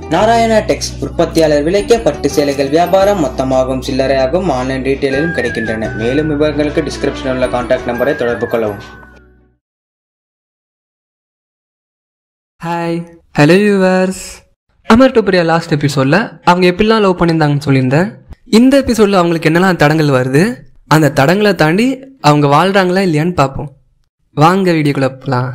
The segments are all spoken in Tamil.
நாராயணா டெக்ஸ் உற்பத்தியாளர் விலைக்கே பட்டு சேலைகள் வியாபாரம் மொத்தமாகவும் சில்லறையாகவும் ஆன்லைன் ரீட்டைலிலும் கிடைக்கின்றன மேலும் விவரங்களுக்கு டிஸ்கிரிப்ஷனில் உள்ள கான்டாக்ட் நம்பரை தொடர்பு கொள்ளவும் ஹாய் ஹலோ யூவர்ஸ் அமர் டோப்ரியா லாஸ்ட் எபிசோடில் அவங்க எப்படிலாம் லவ் பண்ணியிருந்தாங்கன்னு சொல்லியிருந்தேன் இந்த எபிசோடில் அவங்களுக்கு என்னெல்லாம் தடங்கள் வருது அந்த தடங்களை தாண்டி அவங்க வாழ்கிறாங்களா இல்லையான்னு பார்ப்போம் வாங்க வீடியோக்குள்ள போகலாம்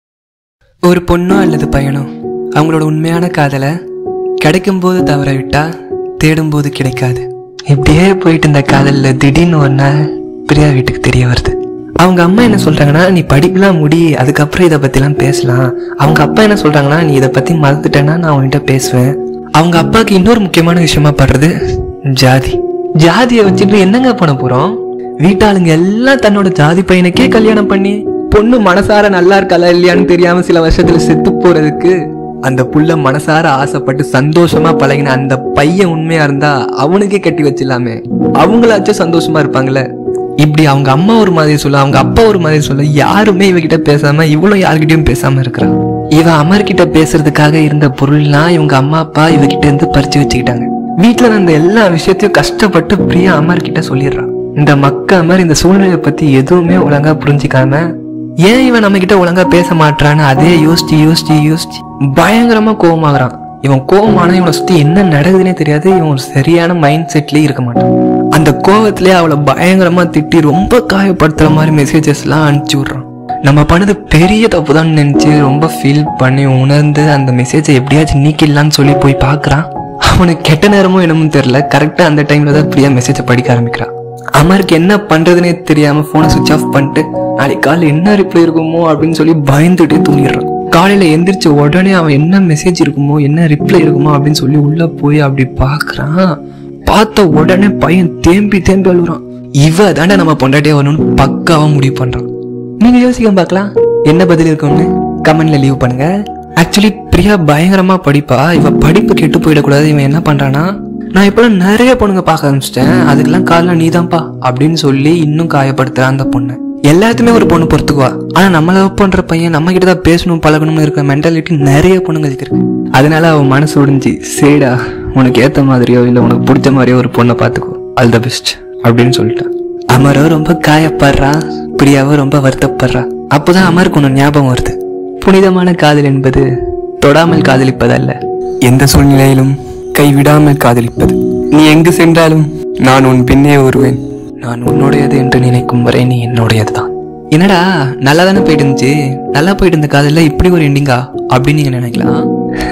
ஒரு பொண்ணோ அல்லது பையனோ அவங்களோட உண்மையான காதலை கிடைக்கும்போது தவற விட்டா தேடும்போது கிடைக்காது இப்படியே போயிட்டு இந்த காதலில் திடீர்னு ஒரு நாள் பிரியா வீட்டுக்கு தெரிய வருது அவங்க அம்மா என்ன சொல்றாங்கன்னா நீ படிக்கலாம் முடி அதுக்கப்புறம் இதை பத்திலாம் பேசலாம் அவங்க அப்பா என்ன சொல்றாங்கன்னா நீ இதை பத்தி மறந்துட்டேன்னா நான் உன்கிட்ட பேசுவேன் அவங்க அப்பாவுக்கு இன்னொரு முக்கியமான விஷயமா படுறது ஜாதி ஜாதியை வச்சுட்டு என்னங்க பண்ண போறோம் வீட்டாளுங்க எல்லாம் தன்னோட ஜாதி பையனுக்கே கல்யாணம் பண்ணி பொண்ணு மனசார நல்லா இருக்காளா இல்லையான்னு தெரியாம சில வருஷத்துல செத்து போறதுக்கு அந்த புள்ள மனசார ஆசைப்பட்டு சந்தோஷமா பழகின அந்த பையன் உண்மையா இருந்தா அவனுக்கே கட்டி வச்சிடலாமே அவங்களாச்சும் சந்தோஷமா இருப்பாங்கல்ல இப்படி அவங்க அம்மா ஒரு மாதிரி சொல்ல அவங்க அப்பா ஒரு மாதிரி சொல்ல யாருமே இவகிட்ட பேசாம இவளும் யார்கிட்டயும் பேசாம இருக்கிறான் இவ அமர்கிட்ட பேசுறதுக்காக இருந்த பொருள்லாம் இவங்க அம்மா அப்பா இவகிட்ட இருந்து பறிச்சு வச்சுக்கிட்டாங்க வீட்டுல நடந்த எல்லா விஷயத்தையும் கஷ்டப்பட்டு பிரியா அமர்கிட்ட சொல்லிடுறான் இந்த மக்க அமர் இந்த சூழ்நிலையை பத்தி எதுவுமே ஒழுங்கா புரிஞ்சுக்காம ஏன் இவன் நம்ம கிட்ட ஒழுங்கா பேச மாட்டான்னு அதே யோசிச்சு யோசிச்சு யோசிச்சு பயங்கரமா கோவமாகறான் இவன் கோவமான இவனை சுத்தி என்ன நடக்குதுன்னே தெரியாது இவன் ஒரு சரியான மைண்ட் செட்லயே இருக்க மாட்டான் அந்த கோவத்திலே அவளை பயங்கரமா திட்டி ரொம்ப காயப்படுத்துற மாதிரி மெசேஜஸ் எல்லாம் அனுப்பிச்சு விடுறான் நம்ம பண்ணது பெரிய தப்பு தான் நினைச்சு ரொம்ப ஃபீல் பண்ணி உணர்ந்து அந்த மெசேஜை எப்படியாச்சும் நீக்கிடலான்னு சொல்லி போய் பார்க்கறான் அவனுக்கு கெட்ட நேரமும் என்னமோ தெரியல கரெக்டா அந்த டைம்ல தான் பிரியா மெசேஜை படிக்க ஆரம்பிக்கிறான் அமருக்கு என்ன பண்றதுனே தெரியாம போனை சுவிச் ஆஃப் பண்ணிட்டு நாளைக்கு காலையில் என்ன ரிப்ளை இருக்குமோ அப்படின்னு சொல்லி பயந்துட்டே தூங்கிடுறான் காலையில எந்திரிச்ச உடனே அவன் என்ன மெசேஜ் இருக்குமோ என்ன ரிப்ளை இருக்குமோ அப்படின்னு சொல்லி உள்ள போய் அப்படி பாக்குறான் பார்த்த உடனே பையன் தேம்பி தேம்பி அழுகுறான் இவ தாண்டா நம்ம பொண்டாட்டியா வரணும்னு பக்காவா முடிவு பண்றான் நீங்க யோசிக்க பார்க்கலாம் என்ன பதில் இருக்கும்னு கமெண்ட்ல லீவ் பண்ணுங்க ஆக்சுவலி பிரியா பயங்கரமா படிப்பா இவ படிப்பு கெட்டு போயிடக்கூடாது இவன் என்ன பண்றானா நான் இப்பெல்லாம் நிறைய பொண்ணுங்க பார்க்க ஆரம்பிச்சிட்டேன் அதுக்கெல்லாம் காரணம் நீதான்ப்பா அப்படின்னு சொல்லி இன்னும் காயப்படுத்துறான் அந்த பொண்ணு எல்லாத்துமே ஒரு பொண்ணு பொறுத்துக்குவா ஆனா நம்ம லவ் பண்ற பையன் நம்ம கிட்ட தான் பேசணும் பழகணும்னு இருக்க மென்டாலிட்டி நிறைய பொண்ணுங்களுக்கு இருக்கு அதனால அவன் மனசு உடைஞ்சு சரிடா உனக்கு ஏத்த மாதிரியோ இல்ல உனக்கு பிடிச்ச மாதிரியோ ஒரு பொண்ணை பாத்துக்கோ ஆல் த பெஸ்ட் அப்படின்னு சொல்லிட்டான் அமரோ ரொம்ப காயப்படுறா பிரியாவோ ரொம்ப வருத்தப்படுறா அப்போதான் அமருக்கு ஒன்று ஞாபகம் வருது புனிதமான காதல் என்பது தொடாமல் காதலிப்பதல்ல எந்த சூழ்நிலையிலும் கைவிடாமல் காதலிப்பது நீ எங்கு சென்றாலும் நான் உன் பின்னே வருவேன் நான் உன்னுடையது என்று நினைக்கும் வரை நீ என்னுடையதுதான் என்னடா நல்லா தானே போயிட்டு இருந்துச்சு நல்லா போயிட்டு இருந்த காதல்ல இப்படி ஒரு எண்டிங்கா அப்படின்னு நீங்க நினைக்கலாம்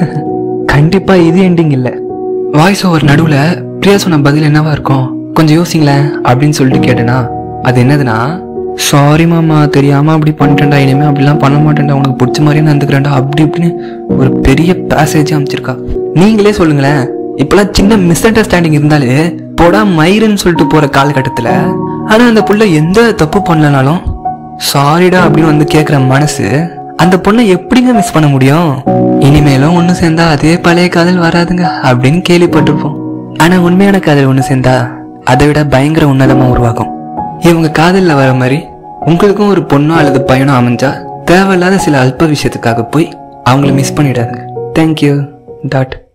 கண்டிப்பா இது எண்டிங் இல்ல வாய்ஸ் ஓவர் நடுவுல பிரியா சொன்ன பதில் என்னவா இருக்கும் கொஞ்சம் யோசிங்களேன் அப்படின்னு சொல்லிட்டு கேட்டேனா அது என்னதுன்னா சாரி மாமா தெரியாம அப்படி பண்ணிட்டேன்டா இனிமே அப்படிலாம் பண்ண மாட்டேன்டா உனக்கு பிடிச்ச மாதிரியே நடந்துக்கிறேன்டா அப்படி இப்படின்னு ஒரு பெரிய பேசேஜ் அமைச்சிருக்கா நீங்களே சொல்லுங்களேன் இப்பெல்லாம் சின்ன மிஸ் அண்டர்ஸ்டாண்டிங் இருந்தாலே போடா மயிருன்னு சொல்லிட்டு போற காலகட்டத்துல ஆனா அந்த புள்ள எந்த தப்பு பண்ணலனாலும் சாரிடா அப்படின்னு வந்து கேக்குற மனசு அந்த பொண்ணை எப்படிங்க மிஸ் பண்ண முடியும் இனிமேலும் ஒண்ணு சேர்ந்தா அதே பழைய காதல் வராதுங்க அப்படின்னு கேள்விப்பட்டிருப்போம் ஆனா உண்மையான காதல் ஒண்ணு சேர்ந்தா அதை விட பயங்கர உன்னதமா உருவாகும் இவங்க காதல்ல வர மாதிரி உங்களுக்கும் ஒரு பொண்ணோ அல்லது பையனோ அமைஞ்சா தேவையில்லாத சில அல்ப விஷயத்துக்காக போய் அவங்கள மிஸ் பண்ணிடாதுங்க தேங்க்யூ டாட்